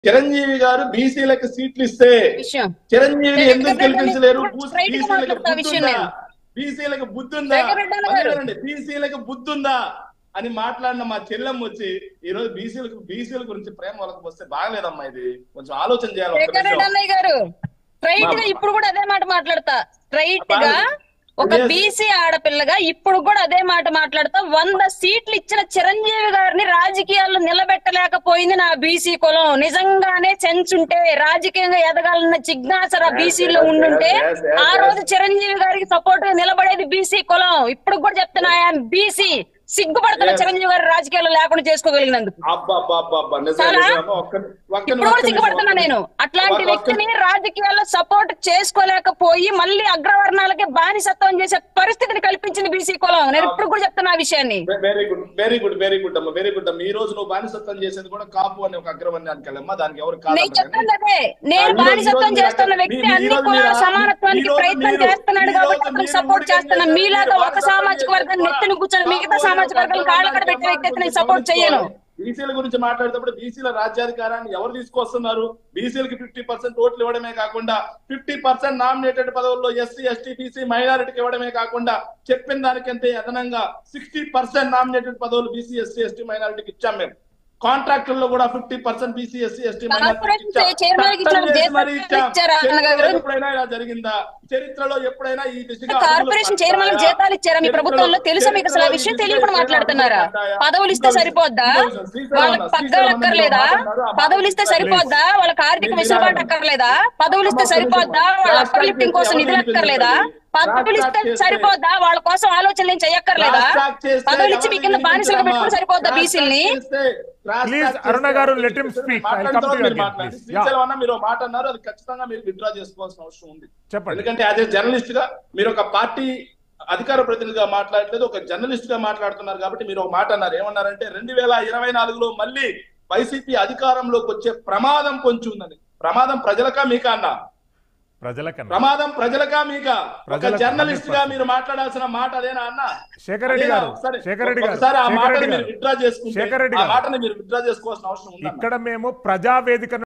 చిరంజీవి గారు బీసీలకు సీట్లు ఇస్తే విషయం చిరంజీవిని నేను ఎందుకు వెంకటరెడ్డి గెలిపించలేరు అన్నకి straight గా బీసీలకు మాట్లాడతా విషయం బుద్ధుందా నేను. బీసీలకు బుద్ధుందా వెంకటరెడ్డి అన్న గారు. అందుకేనండి, బీసీలకు బుద్ధుందా అని మాట్లాడిన మా చెల్లెమ్మ వచ్చి ఈ రోజు బీసీలకు బీసీల గురించి ప్రేమ వాళ్ళకి వస్తే బాగలేదమ్మా ఇది కొంచెం ఆలోచన చేయాలి ఒక్క శేఖర్ రెడ్డి నిమిషం. అన్నయ్య గారు స్ట్రైట్ గా మా- ఇప్పుడు కూడా అదే మాట మాట్లాడతా స్ట్రైట్ గా ఒక Yes. బీసీ ఆడపిల్లగా ఇప్పుడు కూడా అదే మాట మాట్లాడతా వంద సీట్లు ఇచ్చిన చిరంజీవి గారిని రాజకీయాల్లో నిలబెట్టలేకపోయింది నా బీసీ కులం నిజంగానే సెన్స్ ఉంటే రాజకీయంగా ఎదగాలన్న జిజ్ఞాస బీసీలో ఉండుంటే yes, yes, ఆ yes. రోజు చిరంజీవి గారికి సపోర్ట్ గా నిలబడేది బీసీ కులం ఇప్పుడు కూడా చెప్తున్నా ఐఎమ్ బీసీ సిగ్గుపడుతున్న Yes. చిరంజీవి గారు రాజకీయాల్లో లేకుండా చేసుకోగలిగినందుకు అబ్బా అబ్బా అబ్బా అబ్బా నిజమే, చాలా? నిజమే. ఒక్క ఒక్క ఇప్పుడు కూడా ఒక్క సిగ్గుపడుతున్నా నిమిషం, నేను ఒక్క అట్లాంటి ఒక్క- వ్యక్తిని రాజకీయాల్లో సపోర్ట్ చేసుకోలేకపోయి మళ్ళీ అగ్రవర్ణాలకి బానిసత్వం చేసే పరిస్థితిని కల్పించింది బీసీ కులం నేను ఇప్పుడు కూడా చెప్తున్నా ఆ విషయాన్ని very good very good very good అమ్మా వెరీ గుడ్ అమ్మా ఈ రోజు నువ్వు బానిసత్వం చేసేది కూడా కాపు అనే ఒక అగ్రవర్ణానికి వెళ్ళమ్మా దానికి ఎవరు నేను కాదు చెప్తాను అదే నేను ఈ రోజు- బానిసత్వం ఈ రోజు చేస్తున్న మీరు- వ్యక్తి మీ- అన్ని ఈ రోజు కులాల మీరు- సమానత్వానికి ఈ రోజు ప్రయత్నం మీరు- చేస్తున్నాడు ఈ రోజు కాబట్టి అతను మీరు సపోర్ట్ ఊరికే చేస్తున్నా చేశారు. మీలాగా మీరు ఒక సామాజిక బానిసత్వం వర్గాన్ని నెత్తిన కూర్చొని మిగతా కాపు అనే సామాజిక ఒక వర్గాలు కాళ్ళ కడ పెట్టే వ్యక్తి అయితే నేను సపోర్ట్ చేయను బీసీల గురించి మాట్లాడేటప్పుడు బీసీల రాజ్యాధికారాన్ని ఎవరు తీసుకొస్తున్నారు బీసీలకి ఫిఫ్టీ పర్సెంట్ ఓట్లు ఇవ్వడమే కాకుండా ఫిఫ్టీ పర్సెంట్ నామినేటెడ్ పదవుల్లో ఎస్సీ ఎస్టీ బీసీ మైనారిటీకి ఇవ్వడమే కాకుండా చెప్పిన దానికంటే అదనంగా సిక్స్టీ పర్సెంట్ నామినేటెడ్ పదవులు బీసీ ఎస్సీ ఎస్టీ మైనారిటీకి ఇచ్చాం మేము కాంట్రాక్టుల్లో కూడా fifty percent BC SC ST corporation chairman కి ఇచ్చిన దేశం ఇచ్చారా అన్నగారు? ఎప్పుడైనా ఇలా జరిగిందా చరిత్రలో ఎప్పుడైనా ఈ దిశగా కార్పొరేషన్ అడుగులు చైర్మన్ పడ్డాయా? జీతాలు ఇచ్చారా మీ ప్రభుత్వంలో తెలుసా మీకు అసలు ఆ విషయం తెలియకుండా మాట్లాడుతున్నారా పదవులు ఇస్తే సరిపోద్దా వాళ్ళకి పగ్గాలు అక్కర్లేదా పదవులు ఇస్తే సరిపోద్దా వాళ్ళకి ఆర్థిక వెసులుబాటు అక్కర్లేదా పదవులు ఇస్తే సరిపోద్దా వాళ్ళ అప్పర్ లిఫ్టింగ్ కోసం నిధులు అక్కర్లేదా పదవులు ఇస్తే సరిపోద్దా వాళ్ళ కోసం ఆలోచనలు ఏం చెయ్యక్కర్లేదా పదవులు ఇచ్చి మీ కింద బానిసలుగా పెట్టుకుని సరిపోద్దా బీసీల్ని Please, అరుణ గారు, let him speak. I'll come to you again, please. Yeah. మీరు ఒక మాట అన్నారు అది ఖచ్చితంగా మీరు విత్డ్రా చేసుకోవాల్సిన అవసరం ఉంది చెప్పండి ఎందుకంటే అదే జర్నలిస్ట్ గా మీరు ఒక పార్టీ అధికార ప్రతినిధిగా మాట్లాడలేదు ఒక జర్నలిస్ట్ గా మాట్లాడుతున్నారు కాబట్టి మీరు ఒక మాట అన్నారు ఏమన్నారంటే రెండు వేల ఇరవై నాలుగులో మళ్ళీ వైసీపీ అధికారంలోకి వచ్చే ప్రమాదం కొంచెం ఉందని ప్రమాదం ప్రజలకా మీకా అన్న ప్రజలకన్నా ప్రమాదం ప్రజలకా మీకా ఒక ప్రజలకు జర్నలిస్ట్ గా 100%. మీరు మాట్లాడాల్సిన మాట అదేనా అన్న శేఖర్ రెడ్డి అదేనా? గారు సరే, శేఖర్ రెడ్డి గారు ఒకసారి ఆ శేఖర్ మాటని రెడ్డి మీరు గారు విత్డ్రా చేసుకుంటే శేఖర్ రెడ్డి ఆ గారు. మాటని మీరు విత్డ్రా చేసుకోవాల్సిన అవసరం ఉంది ఇక్కడ మేము ప్రజావేదిక